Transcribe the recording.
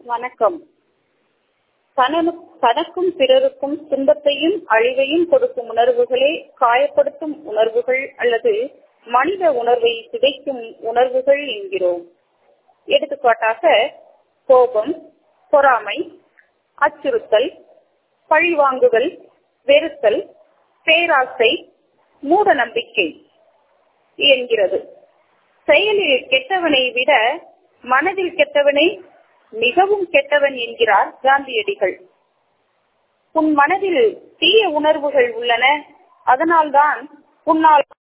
வணக்கம் தனனு- தனக்கும் பிறருக்கும் துன்பத்தையும் அழிவையும் கொடுக்கும் உணர்வுகளே காயப்படுத்தும் உணர்வுகள் அல்லது மனித உணர்வை சிதைக்கும் உணர்வுகள் என்கிறோம் எடுத்துக்காட்டாக கோபம் பொறாமை அச்சுறுத்தல் பழிவாங்குதல் வெறுத்தல் பேராசை மூட நம்பிக்கை என்கிறது செயலில் கெட்டவனை விட மனதில் கெட்டவனை மிகவும் கெட்டவன் என்கிறார் காந்தியடிகள் உன் மனதில் தீய உணர்வுகள் உள்ளன அதனால்தான் உன்னால்